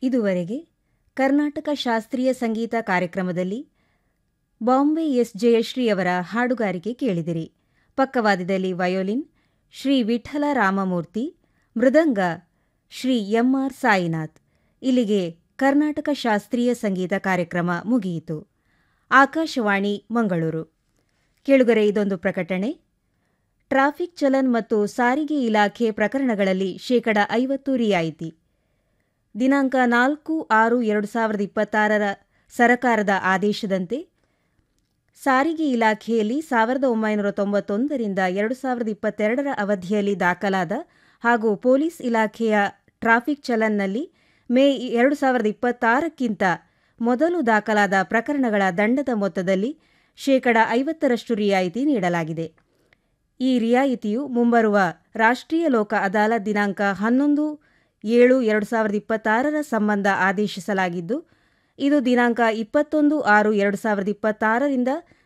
ಇದುವರೆಗೆ ಕರ್ನಾಟಕ ಶಾಸ್ತ್ರೀಯ ಸಂಗೀತ ಕಾರ್ಯಕ್ರಮದಲ್ಲಿ ಬಾಂಬೆ ಎಸ್ ಜಯಶ್ರೀ ಅವರ ಹಾಡುಗಾರಿಕೆ ಕೇಳಿದಿರಿ ಪಕ್ಕವಾದ್ಯದಲ್ಲಿ ವಯೋಲಿನ್ ಶ್ರೀ ವಿಠಲ ರಾಮಮೂರ್ತಿ ಮೃದಂಗ ಶ್ರೀ ಎಂಆರ್ ಸಾಯಿನಾಥ್ ಇಲ್ಲಿಗೆ ಕರ್ನಾಟಕ ಶಾಸ್ತ್ರೀಯ ಸಂಗೀತ ಕಾರ್ಯಕ್ರಮ ಮುಗಿಯಿತು ಆಕಾಶವಾಣಿ ಮಂಗಳೂರು ಕೇಳುಗರೆ ಇದೊಂದು ಪ್ರಕಟಣೆ ಟ್ರಾಫಿಕ್ ಚಲನ್ ಮತ್ತು ಸಾರಿಗೆ ಇಲಾಖೆ ಪ್ರಕರಣಗಳಲ್ಲಿ ಶೇಕಡ ಐವತ್ತು ರಿಯಾಯಿತಿ ದಿನಾಂಕ ನಾಲ್ಕು ಆರು ಎರಡು ಸಾವಿರದ ಇಪ್ಪತ್ತಾರರ ಸರಕಾರದ ಆದೇಶದಂತೆ ಸಾರಿಗೆ ಇಲಾಖೆಯಲ್ಲಿ ಸಾವಿರದ ಒಂಬೈನೂರ ತೊಂಬತ್ತೊಂದರಿಂದ ಎರಡು ಸಾವಿರದ ಇಪ್ಪತ್ತೆರಡರ ಅವಧಿಯಲ್ಲಿ ದಾಖಲಾದ ಹಾಗೂ ಪೊಲೀಸ್ ಇಲಾಖೆಯ ಟ್ರಾಫಿಕ್ ಚಲನ್ನಲ್ಲಿ ಮೇ ಎರಡು ಸಾವಿರದ ಇಪ್ಪತ್ತಾರಕ್ಕಿಂತ ಮೊದಲು ದಾಖಲಾದ ಪ್ರಕರಣಗಳ ದಂಡದ ಮೊತ್ತದಲ್ಲಿ ಶೇಕಡ ಐವತ್ತರಷ್ಟು ರಿಯಾಯಿತಿ ನೀಡಲಾಗಿದೆ ಈ ರಿಯಾಯಿತಿಯು ಮುಂಬರುವ ರಾಷ್ಟ್ರೀಯ ಲೋಕ ಅದಾಲತ್ ದಿನಾಂಕ ಹನ್ನೊಂದು ಏಳು ಎರಡು ಸಾವಿರದ ಇಪ್ಪತ್ತಾರರ ಸಂಬಂಧ ಆದೇಶಿಸಲಾಗಿದ್ದು ಇದು ದಿನಾಂಕ ಇಪ್ಪತ್ತೊಂದು ಆರು ಎರಡು ಸಾವಿರದ ಇಪ್ಪತ್ತಾರರಿಂದ